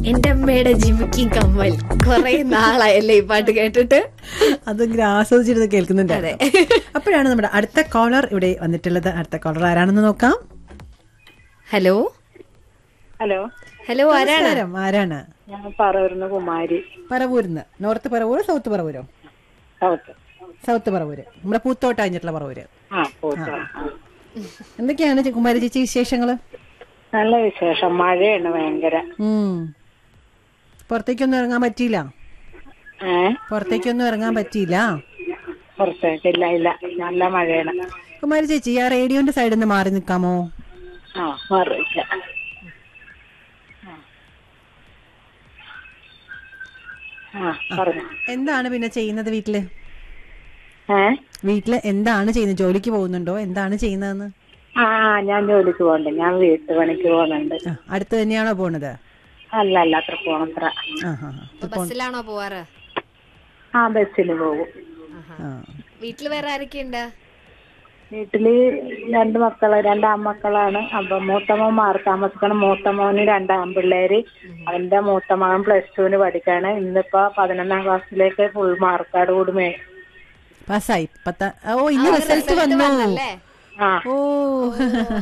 എന്റെ അമ്മയുടെ ജിമിക്കും കമ്മൽ കൊറേ നാളായല്ലേ ഈ പാട്ട് കേട്ടിട്ട് അതെങ്കിലും ആസ്വദിച്ചിരുന്ന് കേൾക്കുന്നുണ്ട് അപ്പോഴാണ് നമ്മുടെ അടുത്ത കോളർ ഇവിടെ വന്നിട്ടുള്ളത് അടുത്ത കോളർ ആരാണെന്ന് നോക്കാം ഹലോ ഹലോ ഹലോ ആരാണ് നമസ്കാരം ആരാണ് ഞാൻ പറവൂർന്ന് കുമാരി പറവൂരിന്ന് നോർത്ത് പറവൂർ സൗത്ത് പറവൂരോ സൗത്ത് സൗത്ത് പറവൂര് നമ്മുടെ പൂത്തോട്ട കഴിഞ്ഞിട്ടുള്ള പറവൂര് ആ പോത്ത എന്തൊക്കെയാണ് ചെ- കുമാരി ചേച്ചി വിശേഷങ്ങള് നല്ല വിശേഷം മഴയാണ് ഭയങ്കര ഉം പുറത്തേക്കൊന്നും ഇറങ്ങാൻ പറ്റിയില്ല ഏ പുറത്തേക്കൊന്നും ഇറങ്ങാൻ പറ്റിയില്ല പുറത്തേക്ക് ഇല്ല ഇല്ല നല്ല മഴയാണ് കുമാരി ചേച്ചി ആ റേഡിയോന്റെ സൈഡിൽ നിന്ന് മാറി നിൽക്കാമോ ആ മാറില്ല ആ പറഞ്ഞു എന്താണ് പിന്നെ ചെയ്യുന്നത് വീട്ടില് ഏ വീട്ടില് എന്താണ് ചെയ്യുന്നത് ജോലിക്ക് പോകുന്നുണ്ടോ എന്താണ് ചെയ്യുന്നതെന്ന് ആ ആ, ഞാൻ ജോലിക്ക് പോകണ്ട ഞാൻ വീട്ടുപണിക്ക് പോകുന്നുണ്ട് ആ, അടുത്ത് തന്നെയാണോ പോണത് അല്ല അല്ല അത്ര പോണത്ര ആ ആ ഇപ്പൊ ബസ്സിലാണോ പോവാറ് ആ ബസ്സിന് പോകും ആ വീട്ടില് വേറെ ആരൊക്കെയുണ്ട് വീട്ടില് രണ്ട് മക്കള് രണ്ട് ആൺമക്കളാണ് അപ്പൊ മൂത്തമ്മ മാറി താമസിക്കണം മൂത്തമ്മോന് രണ്ട് ആൺപിള്ളേര് അവന്റെ മൂത്ത മകൻ പ്ലസ് ടുവിന് പഠിക്കാണ് ഇന്നിപ്പോ പതിനൊന്നാം ക്ലാസ്സിലേക്ക് ഫുൾ മാർക്കാട് കൂടി മേ പാസ്സായി പത്ത ഓ ഇന്ന് റിസൾട്ട് വന്നു വന്നല്ലേ ആ ഓ